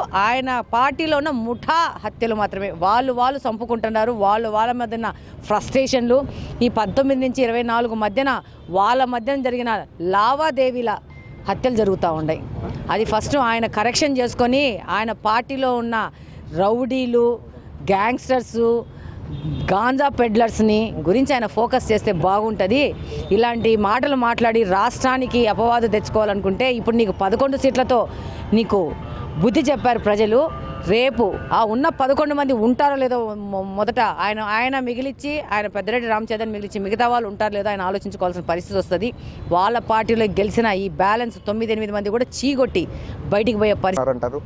ఆయన పార్టీలో ఉన్న ముఠా హత్యలు మాత్రమే వాళ్ళు వాళ్ళు చంపుకుంటున్నారు వాళ్ళు వాళ్ళ మధ్యన ఫ్రస్ట్రేషన్లు ఈ పంతొమ్మిది నుంచి ఇరవై నాలుగు మధ్యన వాళ్ళ మధ్యన జరిగిన లావాదేవీల హత్యలు జరుగుతూ ఉన్నాయి అది ఫస్ట్ ఆయన కరెక్షన్ చేసుకొని ఆయన పార్టీలో ఉన్న రౌడీలు గ్యాంగ్స్టర్సు గాంజా పెడ్లర్స్ని గురించి ఆయన ఫోకస్ చేస్తే బాగుంటుంది ఇలాంటి మాటలు మాట్లాడి రాష్ట్రానికి అపవాదు తెచ్చుకోవాలనుకుంటే ఇప్పుడు నీకు పదకొండు సీట్లతో నీకు బుద్ధి చెప్పారు ప్రజలు రేపు ఆ ఉన్న పదకొండు మంది ఉంటారో లేదో మొ- మొదట ఆయన ఆయన మిగిలిచ్చి ఆయన పెద్దరెడ్డి రామచంద్రన్ మిగిలిచ్చి మిగతా వాళ్ళు ఉంటారో లేదో ఆయన ఆలోచించుకోవాల్సిన పరిస్థితి వస్తుంది వాళ్ళ పార్టీలో గెలిచిన ఈ బ్యాలెన్స్ తొమ్మిది ఎనిమిది మంది కూడా చీగొట్టి బయటికి పోయే పరిస్థితి అంటారు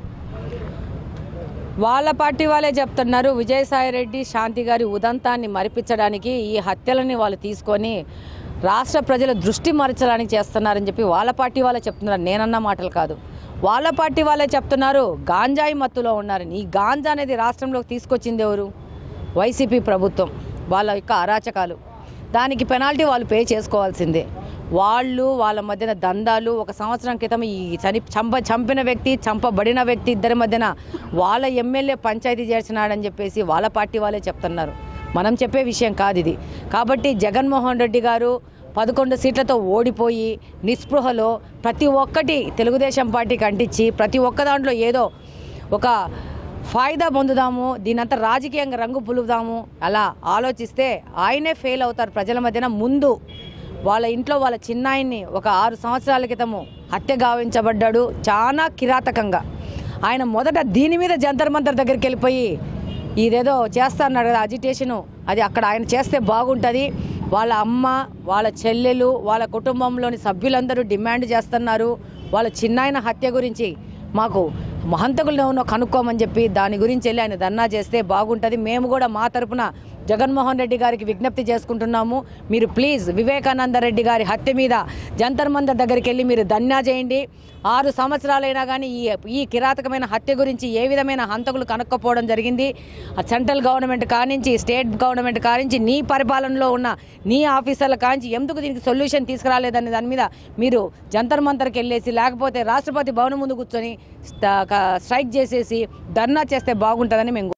వాళ్ళ పార్టీ వాళ్ళే చెప్తున్నారు విజయసాయిరెడ్డి శాంతి గారి ఉదంతాన్ని మరిపించడానికి ఈ హత్యలని వాళ్ళు తీసుకొని రాష్ట్ర ప్రజల దృష్టి మరచడానికి చేస్తున్నారని చెప్పి వాళ్ళ పార్టీ వాళ్ళే చెప్తున్నారు నేనన్న మాటలు కాదు వాళ్ళ పార్టీ వాళ్ళే చెప్తున్నారు గాంజాయి మత్తులో ఉన్నారని ఈ గాంజా అనేది రాష్ట్రంలోకి తీసుకొచ్చింది ఎవరు వైసీపీ ప్రభుత్వం వాళ్ళ యొక్క అరాచకాలు దానికి పెనాల్టీ వాళ్ళు పే చేసుకోవాల్సిందే వాళ్ళు వాళ్ళ మధ్యన దందాలు ఒక సంవత్సరం క్రితం ఈ చని చంప చంపిన వ్యక్తి చంపబడిన వ్యక్తి ఇద్దరి మధ్యన వాళ్ళ ఎమ్మెల్యే పంచాయతీ చేసినాడని చెప్పేసి వాళ్ళ పార్టీ వాళ్ళే చెప్తున్నారు మనం చెప్పే విషయం కాదు ఇది కాబట్టి జగన్మోహన్ రెడ్డి గారు పదకొండు సీట్లతో ఓడిపోయి నిస్పృహలో ప్రతి ఒక్కటి తెలుగుదేశం పార్టీకి అంటించి ప్రతి ఒక్క దాంట్లో ఏదో ఒక ఫాయిదా పొందుదాము దీనంతా రాజకీయంగా రంగు పులుదాము అలా ఆలోచిస్తే ఆయనే ఫెయిల్ అవుతారు ప్రజల మధ్యన ముందు వాళ్ళ ఇంట్లో వాళ్ళ చిన్నాయన్ని ఒక ఆరు సంవత్సరాల క్రితము హత్య గావించబడ్డాడు చాలా కిరాతకంగా ఆయన మొదట దీని మీద జంతర్ మంతర్ దగ్గరికి వెళ్ళిపోయి ఇదేదో చేస్తా అన్నాడు కదా అజిటేషను అది అక్కడ ఆయన చేస్తే బాగుంటుంది వాళ్ళ అమ్మ వాళ్ళ చెల్లెలు వాళ్ళ కుటుంబంలోని సభ్యులందరూ డిమాండ్ చేస్తున్నారు వాళ్ళ చిన్నాయన హత్య గురించి మాకు మహంతకులు ఉన్న కనుక్కోమని చెప్పి దాని గురించి వెళ్ళి ఆయన ధర్నా చేస్తే బాగుంటుంది మేము కూడా మా తరపున జగన్మోహన్ రెడ్డి గారికి విజ్ఞప్తి చేసుకుంటున్నాము మీరు ప్లీజ్ వివేకానంద రెడ్డి గారి హత్య మీద జంతర్ మందర్ దగ్గరికి వెళ్ళి మీరు ధర్నా చేయండి ఆరు సంవత్సరాలైనా కానీ ఈ ఈ కిరాతకమైన హత్య గురించి ఏ విధమైన హంతకులు కనుక్కపోవడం జరిగింది ఆ సెంట్రల్ గవర్నమెంట్ కానించి స్టేట్ గవర్నమెంట్ కానించి నీ పరిపాలనలో ఉన్న నీ ఆఫీసర్ల కానించి ఎందుకు దీనికి సొల్యూషన్ తీసుకురాలేదనే దాని మీద మీరు జంతర్ మంతర్కి వెళ్ళేసి లేకపోతే రాష్ట్రపతి భవనం ముందు కూర్చొని స్ట- క- స్ట్రైక్ చేసేసి ధర్నా చేస్తే బాగుంటుందని మేము